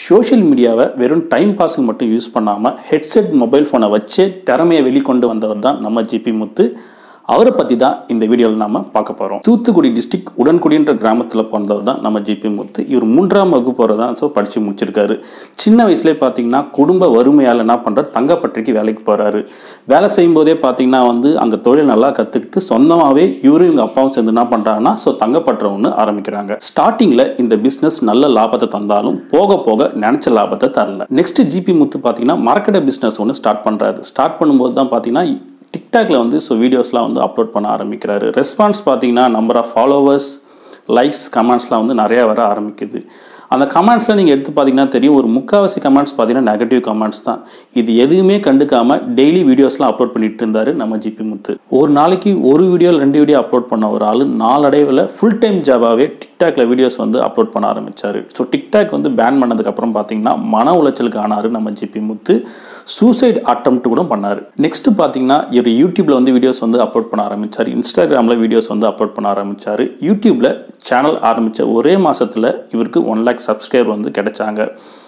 social மீடியாவை வெறும் time பாஸுக்கு மட்டும் யூஸ் பண்ணாமல் ஹெட்செட் மொபைல் ஃபோனை வச்சே திறமையை வெளிக்கொண்டு வந்தவர் தான் நம்ம ஜிபி முத்து அவரை பற்றி தான் இந்த வீடியோவில் நாம பார்க்க போகிறோம் தூத்துக்குடி டிஸ்ட்ரிக்ட் உடன்குடின்ற கிராமத்தில் பிறந்தவர் தான் நம்ம ஜிபி முத்து இவர் மூன்றாம் வகுப்பு வரை தான் ஸோ படித்து முடிச்சிருக்காரு சின்ன வயசுலேயே பார்த்தீங்கன்னா குடும்ப வறுமையால் என்ன பண்ணுறாரு தங்கப்பட்டிக்கு வேலைக்கு போகிறாரு வேலை செய்யும்போதே பார்த்தீங்கன்னா வந்து அங்கே தொழில் நல்லா கற்றுக்கிட்டு சொந்தமாகவே இவரும் இவங்க அப்பாவும் சேர்ந்து என்ன பண்ணுறாங்கன்னா ஸோ தங்கப்பற்ற ஒன்று ஆரம்பிக்கிறாங்க ஸ்டார்டிங்கில் இந்த பிஸ்னஸ் நல்ல லாபத்தை தந்தாலும் போக போக நினச்ச லாபத்தை தரல நெக்ஸ்ட் ஜிபி முத்து பார்த்தீங்கன்னா மரக்கடை பிஸ்னஸ் ஒன்று ஸ்டார்ட் பண்ணுறாரு ஸ்டார்ட் பண்ணும்போது தான் பார்த்தீங்கன்னா டிக்டாக்ல வந்து ஸோ வீடியோஸ்லாம் வந்து அப்லோட் பண்ண ஆரம்பிக்கிறாரு ரெஸ்பான்ஸ் பார்த்தீங்கன்னா நம்பர் ஆஃப் ஃபாலோவர்ஸ் லைக்ஸ் கமெண்ட்ஸ்லாம் வந்து நிறையா வர ஆரம்பிக்குது அந்த கமெண்ட்ஸில் நீங்கள் எடுத்து பார்த்தீங்கன்னா தெரியும் ஒரு முக்கால்வாசி கமெண்ட்ஸ் பார்த்தீங்கன்னா நெகட்டிவ் கமெண்ட்ஸ் தான் இது எதுவுமே கண்டுக்காமல் டெய்லி வீடியோஸ்லாம் அப்லோட் பண்ணிட்டு இருந்தார் நம்ம ஜிபி முத்து ஒரு நாளைக்கு ஒரு வீடியோ ரெண்டு வீடியோ அப்லோட் பண்ண ஒரு ஆள் நாளடைவில் ஃபுல் டைம் ஜாபாகவே டிக்டாக்ல வீடியோஸ் வந்து அப்லோட் பண்ண ஆரம்பிச்சார் ஸோ டிக்டாக் வந்து பேன் பண்ணதுக்கப்புறம் பார்த்தீங்கன்னா மன உளைச்சலுக்கு ஆனார் நம்ம ஜிபி முத்து சூசைட் அட்டம் கூட பண்ணார் நெக்ஸ்ட் பார்த்தீங்கன்னா இவர் யூடியூப்ல வந்து வீடியோஸ் வந்து அப்லோட் பண்ண ஆரம்பிச்சார் இன்ஸ்டாகிராமில் வீடியோஸ் வந்து அப்லோட் பண்ண ஆரம்பிச்சார் யூடியூப்ல சேனல் ஆரம்பித்த ஒரே மாசத்துல இவருக்கு ஒன் லேக் சப்ஸ்கிரைபர் வந்து கிடைச்சாங்க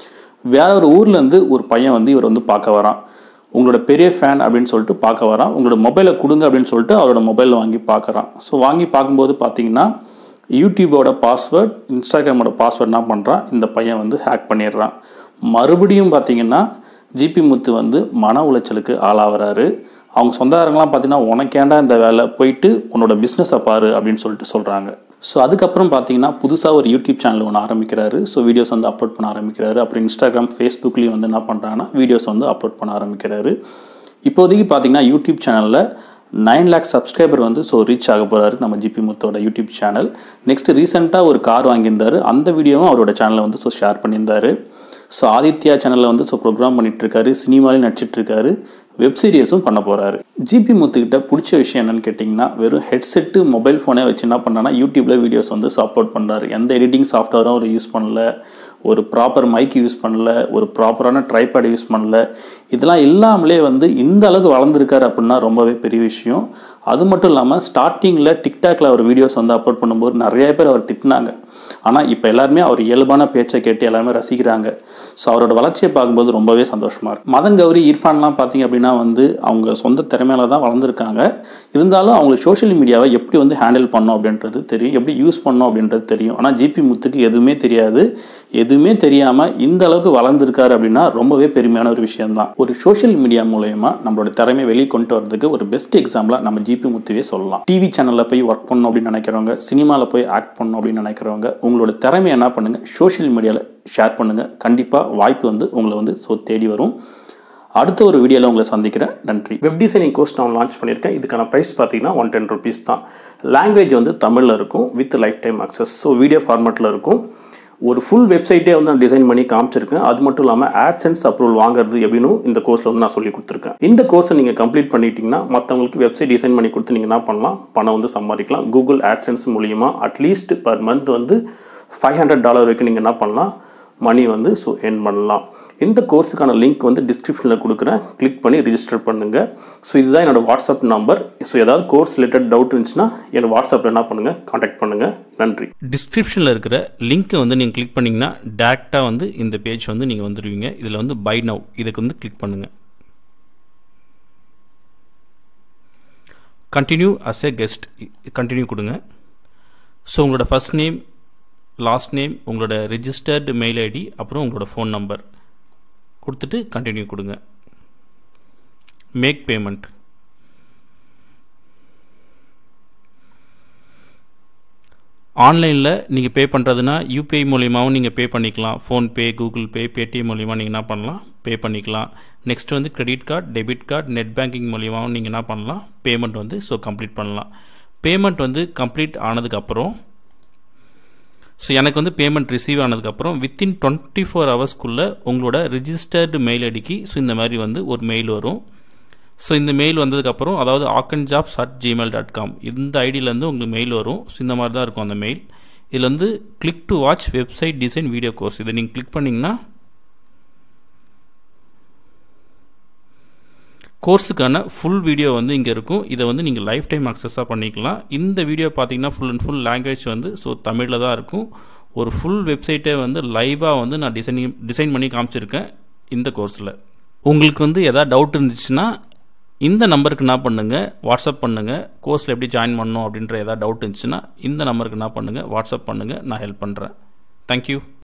வேற ஒரு ஊர்லேருந்து ஒரு பையன் வந்து இவர் வந்து பார்க்க வரான் உங்களோட பெரிய ஃபேன் அப்படின்னு சொல்லிட்டு பார்க்க வரான் உங்களோட மொபைலை கொடுங்க அப்படின்னு சொல்லிட்டு அவரோட மொபைலில் வாங்கி பார்க்குறான் ஸோ வாங்கி பார்க்கும்போது பார்த்தீங்கன்னா யூடியூபோட பாஸ்வேர்ட் இன்ஸ்டாகிராமோட பாஸ்வேர்ட் என்ன பண்ணுறான் இந்த பையன் வந்து ஹேக் பண்ணிடுறான் மறுபடியும் பார்த்தீங்கன்னா ஜிபி முத்து வந்து மன உளைச்சலுக்கு ஆளாகிறாரு அவங்க சொந்தக்காரங்களாம் பார்த்தீங்கன்னா உனக்கேண்டா இந்த வேலை போயிட்டு உன்னோட பிஸ்னஸை பாரு அப்படின்னு சொல்லிட்டு சொல்கிறாங்க ஸோ அதுக்கப்புறம் பார்த்தீங்கன்னா புதுசாக ஒரு யூடியூப் சேனல் ஒன்று ஆரம்பிக்கிறாரு ஸோ வீடியோஸ் வந்து அப்லோட் பண்ண ஆரம்பிக்கிறாரு அப்புறம் இன்ஸ்டாகிராம் ஃபேஸ்புக்லேயும் வந்து என்ன பண்ணுறாங்கன்னா வீடியோஸ் வந்து அப்லோட் பண்ண ஆரம்பிக்கிறாரு இப்போதைக்கு பார்த்தீங்கன்னா யூடியூப் சேனலில் நைன் லேக் சப்ஸ்கிரைபர் வந்து ஸோ ரீச் ஆக போகிறாரு நம்ம ஜிபி முத்தோட யூடியூப் சேனல் நெக்ஸ்ட் ரீசெண்டாக ஒரு கார் வாங்கியிருந்தாரு அந்த வீடியோவும் அவரோட சேனலில் வந்து ஸோ ஷேர் பண்ணியிருந்தாரு ஸோ ஆதித்யா சேனலில் வந்து ஸோ ப்ரோக்ராம் பண்ணிட்டு இருக்காரு சினிமாலையும் நடிச்சிட்டு இருக்காரு வெப் சீரியஸும் பண்ண போகிறாரு ஜிபி முத்துக்கிட்ட பிடிச்ச விஷயம் என்னன்னு கேட்டிங்கன்னா வெறும் ஹெட்செட்டு மொபைல் ஃபோனே வச்சு என்ன பண்ணான்னா யூடியூப்பில் வீடியோஸ் வந்து அப்லோட் பண்ணுறாரு எந்த எடிட்டிங் சாஃப்ட்வேரும் அவர் யூஸ் பண்ணல ஒரு ப்ராப்பர் மைக் யூஸ் பண்ணல ஒரு ப்ராப்பரான ட்ரைபேட் யூஸ் பண்ணல இதெல்லாம் இல்லாமலே வந்து இந்த அளவுக்கு வளர்ந்துருக்காரு அப்படின்னா ரொம்பவே பெரிய விஷயம் அது மட்டும் இல்லாமல் ஸ்டார்டிங்கில் டிக்டாக்ல அவர் வீடியோஸ் வந்து அப்லோட் பண்ணும்போது நிறைய பேர் அவர் திட்டினாங்க ஆனால் இப்போ எல்லாருமே அவர் இயல்பான பேச்சை கேட்டு எல்லாருமே ரசிக்கிறாங்க ஸோ அவரோட வளர்ச்சியை பார்க்கும்போது ரொம்பவே சந்தோஷமாக இருக்கு மதன் கௌரி இர்ஃபான்லாம் பார்த்தீங்க அப்படின்னா வந்து அவங்க சொந்த திறமையில தான் வளர்ந்துருக்காங்க இருந்தாலும் அவங்களுக்கு சோஷியல் மீடியாவை எப்படி வந்து ஹேண்டில் பண்ணோம் அப்படின்றது தெரியும் எப்படி யூஸ் பண்ணோம் அப்படின்றது தெரியும் ஆனால் ஜிபி முத்துக்கு எதுவுமே தெரியாது எதுவுமே தெரியாமல் இந்த அளவுக்கு வளர்ந்துருக்காரு அப்படின்னா ரொம்பவே பெருமையான ஒரு விஷயம்தான் ஒரு சோஷியல் மீடியா மூலயமா நம்மளோட திறமையை வெளியே கொண்டு வரதுக்கு ஒரு பெஸ்ட் எக்ஸாம்பிளாக நம்ம ஜிபி முத்துவே சொல்லலாம் டிவி சேனலில் போய் ஒர்க் பண்ணணும் அப்படின்னு நினைக்கிறவங்க சினிமாவில் போய் ஆக்ட் பண்ணணும் அப்படின்னு நினைக்கிறவங்க உங்களோட திறமையை என்ன பண்ணுங்கள் சோஷியல் மீடியாவில் ஷேர் பண்ணுங்கள் கண்டிப்பாக வாய்ப்பு வந்து உங்களை வந்து ஸோ தேடி வரும் அடுத்த ஒரு வீடியோவில் உங்களை சந்திக்கிறேன் நன்றி வெப் டிசைனிங் கோர்ஸ் நான் லான்ச் பண்ணியிருக்கேன் இதுக்கான ப்ரைஸ் பார்த்தீங்கன்னா ஒன் டென் ருபீஸ் தான் லாங்குவேஜ் வந்து தமிழில் இருக்கும் with lifetime access so video ஃபார்மேட்டில் இருக்கும் ஒரு ஃபுல் வெப்சைட்டே வந்து நான் டிசைன் பண்ணி காமிச்சிருக்கேன் அது மட்டும் இல்லாமல் ஆட்சன்ஸ் அப்ரூவல் வாங்குறது எப்படின்னு இந்த கோர்ஸில் வந்து நான் சொல்லி கொடுத்துருக்கேன் இந்த கோர்ஸை நீங்கள் கம்ப்ளீட் பண்ணிட்டீங்கன்னா மற்றவங்களுக்கு வெப்சைட் டிசைன் பண்ணி கொடுத்து நீங்கள் என்ன பண்ணலாம் பணம் வந்து சம்பாதிக்கலாம் கூகுள் ஆட்சன்ஸ் மூலியமாக அட்லீஸ்ட் பர் மந்த் வந்து ஃபைவ் ஹண்ட்ரட் டாலர் வரைக்கும் நீங்கள் என்ன பண்ணலாம் மணி வந்து ஸோ எர்ன் பண்ணலாம் இந்த கோர்ஸுக்கான லிங்க் வந்து டிஸ்கிரிப்ஷனில் கொடுக்குறேன் கிளிக் பண்ணி ரிஜிஸ்டர் பண்ணுங்கள் ஸோ இதுதான் என்னோட வாட்ஸ்அப் நம்பர் ஸோ ஏதாவது கோர்ஸ் ரிலேட்டட் டவுட் இருந்துச்சுன்னா என்னோட வாட்ஸ்அப்பில் என்ன பண்ணுங்கள் காண்டாக்ட் பண்ணுங்கள் நன்றி டிஸ்கிரிப்ஷனில் இருக்கிற லிங்க்கை வந்து நீங்கள் கிளிக் பண்ணிங்கன்னா டேரெக்டாக வந்து இந்த பேஜ் வந்து நீங்கள் வந்துடுவீங்க இதில் வந்து பை நவ் இதுக்கு வந்து கிளிக் பண்ணுங்கள் continue as a guest continue கொடுங்க ஸோ உங்களோட ஃபர்ஸ்ட் நேம் லாஸ்ட் நேம் உங்களோட ரிஜிஸ்டர்டு மெயில் ஐடி அப்புறம் உங்களோட ஃபோன் நம்பர் கொடுத்துட்டு கண்டினியூ கொடுங்க மேக் பேமெண்ட் ஆன்லைனில் நீங்கள் பே பண்ணுறதுனா யூபிஐ மூலியமாகவும் நீங்கள் பே பண்ணிக்கலாம் ஃபோன்பே கூகுள் பே பேடிஎம் மூலியமாக நீங்கள் என்ன பண்ணலாம் பே பண்ணிக்கலாம் நெக்ஸ்ட் வந்து credit card debit card net banking மூலியமாகவும் நீங்கள் என்ன பண்ணலாம் பேமெண்ட் வந்து ஸோ கம்ப்ளீட் பண்ணலாம் பேமெண்ட் வந்து கம்ப்ளீட் ஆனதுக்கப்புறம் ஸோ எனக்கு வந்து பேமெண்ட் ரிசீவ் ஆனதுக்கப்புறம் வித்தின் டுவெண்ட்டி ஃபோர் ஹவர்ஸ்க்குள்ளே உங்களோட ரிஜிஸ்டர்டு மெயில் ஐடிக்கு ஸோ இந்த மாதிரி வந்து ஒரு மெயில் வரும் ஸோ இந்த மெயில் வந்ததுக்கப்புறம் அதாவது ஆக்கன் jobs at Gmail dot com இந்த ஐடியிலேருந்து உங்களுக்கு மெயில் வரும் ஸோ இந்த மாதிரி தான் இருக்கும் அந்த மெயில் இதில் வந்து click to watch website design video course இதை நீங்கள் கிளிக் பண்ணிங்கன்னா கோர்ஸுக்கான ஃபுல் வீடியோ வந்து இங்கே இருக்கும் இதை வந்து நீங்கள் லைஃப் டைம் அக்சஸாக பண்ணிக்கலாம் இந்த வீடியோ பார்த்தீங்கன்னா ஃபுல் அண்ட் ஃபுல் லாங்குவேஜ் வந்து ஸோ தமிழில் தான் இருக்கும் ஒரு ஃபுல் வெப்சைட்டே வந்து லைவாக வந்து நான் டிசைனிங் டிசைன் பண்ணி காமிச்சிருக்கேன் இந்த கோர்ஸில் உங்களுக்கு வந்து எதாவது டவுட் இருந்துச்சுன்னா இந்த நம்பருக்கு என்ன பண்ணுங்கள் வாட்ஸ்அப் பண்ணுங்கள் கோர்ஸில் எப்படி ஜாயின் பண்ணணும் அப்படின்ற எதாவது டவுட் இருந்துச்சுன்னா இந்த நம்பருக்கு என்ன பண்ணுங்கள் வாட்ஸ்அப் பண்ணுங்கள் நான் ஹெல்ப் பண்ணுறேன் தேங்க்யூ